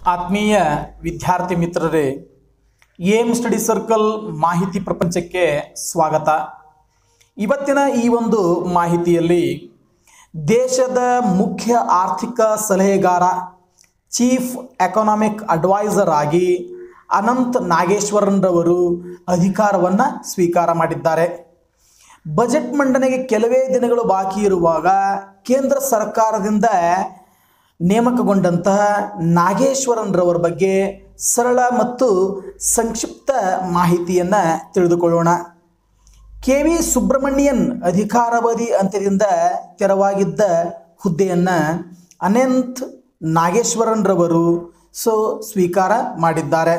ಆತ್ಮೀಯ ವಿದ್ಯಾರ್ಥಿ ಮಿತ್ರರೇ ಏಮ್ ಸ್ಟಡಿ ಸರ್ಕಲ್ ಮಾಹಿತಿ ಪ್ರಪಂಚಕ್ಕೆ ಸ್ವಾಗತ ಇವತ್ತಿನ ಈ ಒಂದು ಮಾಹಿತಿಯಲ್ಲಿ ದೇಶದ ಮುಖ್ಯ ಆರ್ಥಿಕ ಸಲಹೆಗಾರ ಚೀಫ್ ಎಕನಾಮಿಕ್ ಅಡ್ವೈಸರ್ ಆಗಿ ಅನಂತ್ ನಾಗೇಶ್ವರನ್ರವರು ಅಧಿಕಾರವನ್ನು ಸ್ವೀಕಾರ ಮಾಡಿದ್ದಾರೆ ಬಜೆಟ್ ಮಂಡನೆಗೆ ಕೆಲವೇ ದಿನಗಳು ಬಾಕಿ ಇರುವಾಗ ಕೇಂದ್ರ ಸರ್ಕಾರದಿಂದ ನೇಮಕಗೊಂಡಂತಹ ನಾಗೇಶ್ವರನ್ರವರ ಬಗ್ಗೆ ಸರಳ ಮತ್ತು ಸಂಕ್ಷಿಪ್ತ ಮಾಹಿತಿಯನ್ನು ತಿಳಿದುಕೊಳ್ಳೋಣ ಕೆ ವಿ ಸುಬ್ರಹ್ಮಣ್ಯನ್ ಅಧಿಕಾರಾವಧಿ ಅಂತ್ಯದಿಂದ ತೆರವಾಗಿದ್ದ ಹುದ್ದೆಯನ್ನು ಅನಂತ್ ನಾಗೇಶ್ವರನ್ರವರು ಸೊ ಸ್ವೀಕಾರ ಮಾಡಿದ್ದಾರೆ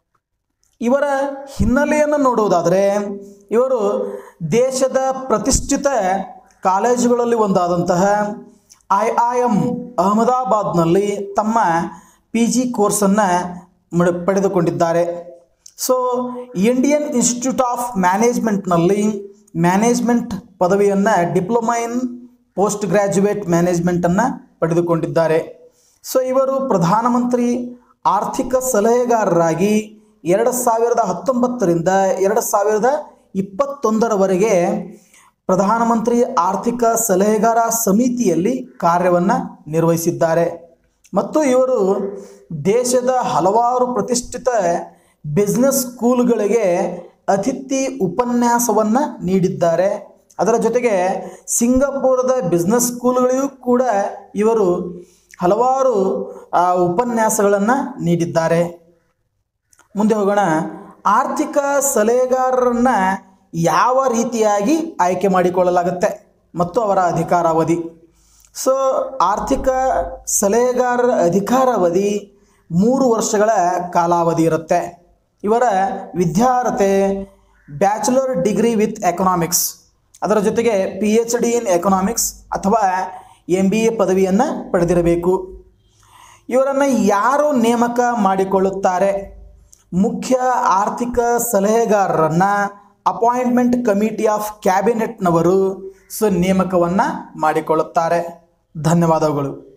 ಇವರ ಹಿನ್ನೆಲೆಯನ್ನು ನೋಡುವುದಾದರೆ ಇವರು ದೇಶದ ಪ್ರತಿಷ್ಠಿತ ಕಾಲೇಜುಗಳಲ್ಲಿ ಒಂದಾದಂತಹ ಐ ಐ ಎಮ್ ಅಹಮದಾಬಾದ್ನಲ್ಲಿ ತಮ್ಮ ಪಿ ಜಿ ಕೋರ್ಸನ್ನು ಪಡೆದುಕೊಂಡಿದ್ದಾರೆ ಸೊ ಇಂಡಿಯನ್ ಇನ್ಸ್ಟಿಟ್ಯೂಟ್ ಆಫ್ ಮ್ಯಾನೇಜ್ಮೆಂಟ್ನಲ್ಲಿ ಮ್ಯಾನೇಜ್ಮೆಂಟ್ ಪದವಿಯನ್ನು ಡಿಪ್ಲೊಮಾ ಇನ್ ಪೋಸ್ಟ್ ಗ್ರ್ಯಾಜುಯೇಟ್ ಮ್ಯಾನೇಜ್ಮೆಂಟನ್ನು ಪಡೆದುಕೊಂಡಿದ್ದಾರೆ ಸೊ ಇವರು ಪ್ರಧಾನಮಂತ್ರಿ ಆರ್ಥಿಕ ಸಲಹೆಗಾರರಾಗಿ ಎರಡು ಸಾವಿರದ ಹತ್ತೊಂಬತ್ತರಿಂದ ಎರಡು ಸಾವಿರದ ಇಪ್ಪತ್ತೊಂದರವರೆಗೆ ಪ್ರಧಾನಮಂತ್ರಿ ಆರ್ಥಿಕ ಸಲಹೆಗಾರ ಸಮಿತಿಯಲ್ಲಿ ಕಾರ್ಯವನ್ನು ನಿರ್ವಹಿಸಿದ್ದಾರೆ ಮತ್ತು ಇವರು ದೇಶದ ಹಲವಾರು ಪ್ರತಿಷ್ಠಿತ ಬಿಸ್ನೆಸ್ ಸ್ಕೂಲ್ಗಳಿಗೆ ಅತಿಥಿ ಉಪನ್ಯಾಸವನ್ನು ನೀಡಿದ್ದಾರೆ ಅದರ ಜೊತೆಗೆ ಸಿಂಗಾಪುರದ ಬಿಸ್ನೆಸ್ ಸ್ಕೂಲ್ಗಳಿಗೂ ಕೂಡ ಇವರು ಹಲವಾರು ಆ, ಉಪನ್ಯಾಸಗಳನ್ನು ನೀಡಿದ್ದಾರೆ ಮುಂದೆ ಹೋಗೋಣ ಆರ್ಥಿಕ ಸಲಹೆಗಾರರನ್ನು ಯಾವ ರೀತಿಯಾಗಿ ಆಯ್ಕೆ ಮಾಡಿಕೊಳ್ಳಲಾಗುತ್ತೆ ಮತ್ತು ಅವರ ಅಧಿಕಾರಾವಧಿ ಸೊ ಆರ್ಥಿಕ ಸಲಹೆಗಾರರ ಅಧಿಕಾರಾವಧಿ ಮೂರು ವರ್ಷಗಳ ಕಾಲಾವಧಿ ಇರುತ್ತೆ ಇವರ ವಿದ್ಯಾರ್ಹತೆ ಬ್ಯಾಚುಲರ್ ಡಿಗ್ರಿ ವಿತ್ ಎಕನಾಮಿಕ್ಸ್ ಅದರ ಜೊತೆಗೆ P H D in economics ಅಥವಾ ಎಮ್ ಬಿ ಎ ಪದವಿಯನ್ನು ಪಡೆದಿರಬೇಕು ಇವರನ್ನು ಯಾರು ನೇಮಕ ಮಾಡಿಕೊಳ್ಳುತ್ತಾರೆ ಮುಖ್ಯ ಆರ್ಥಿಕ ಸಲಹೆಗಾರರನ್ನು ಅಪಾಯಿಂಟ್ಮೆಂಟ್ ಕಮಿಟಿ ಆಫ್ ಕ್ಯಾಬಿನೆಟ್ನವರು ಸೊ ನೇಮಕವನ್ನು ಮಾಡಿಕೊಳ್ಳುತ್ತಾರೆ ಧನ್ಯವಾದಗಳು